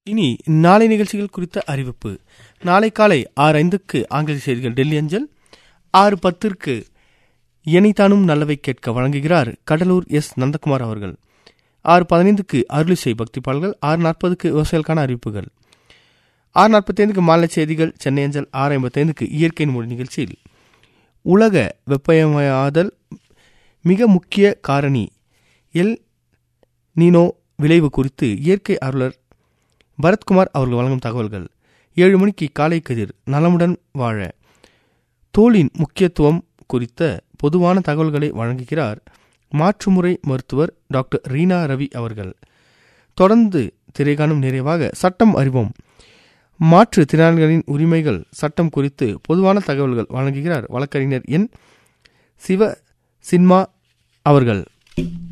இனி நாளை நிகழ்ச்சிகள் குறித்த அறிவிப்பு நாளை காலை ஆறு ஐந்துக்கு ஆங்கில செய்திகள் டெல்லி அஞ்சல் ஆறு பத்திற்கு எனைத்தானும் நல்லவை கேட்க வழங்குகிறார் கடலூர் எஸ் நந்தகுமார் அவர்கள் ஆறு பதினைந்துக்கு அருளிசை பக்தி பாடல்கள் ஆறு நாற்பதுக்கு விவசாயிகளுக்கான அறிவிப்புகள் ஆறு நாற்பத்தைந்துக்கு மாநில செய்திகள் சென்னை அஞ்சல் ஆறு ஐம்பத்தைந்துக்கு இயற்கையின் மொழி நிகழ்ச்சியில் உலக வெப்பமயாதல் மிக முக்கிய காரணி எல் நீனோ விளைவு குறித்து இயற்கை அருளர் பரத்குமார் அவர்கள் வழங்கும் தகவல்கள் ஏழு மணிக்கு காலை கதிர் நலமுடன் வாழ தோலின் முக்கியத்துவம் குறித்த பொதுவான தகவல்களை வழங்குகிறார் மாற்றுமுறை மருத்துவர் டாக்டர் ரீனா ரவி அவர்கள் தொடர்ந்து திரைகாணும் நிறைவாக சட்டம் அறிவோம் மாற்று திறனாளிகளின் உரிமைகள் சட்டம் குறித்து பொதுவான தகவல்கள் வழங்குகிறார் வழக்கறிஞர் என் சிவ சின்மா அவர்கள்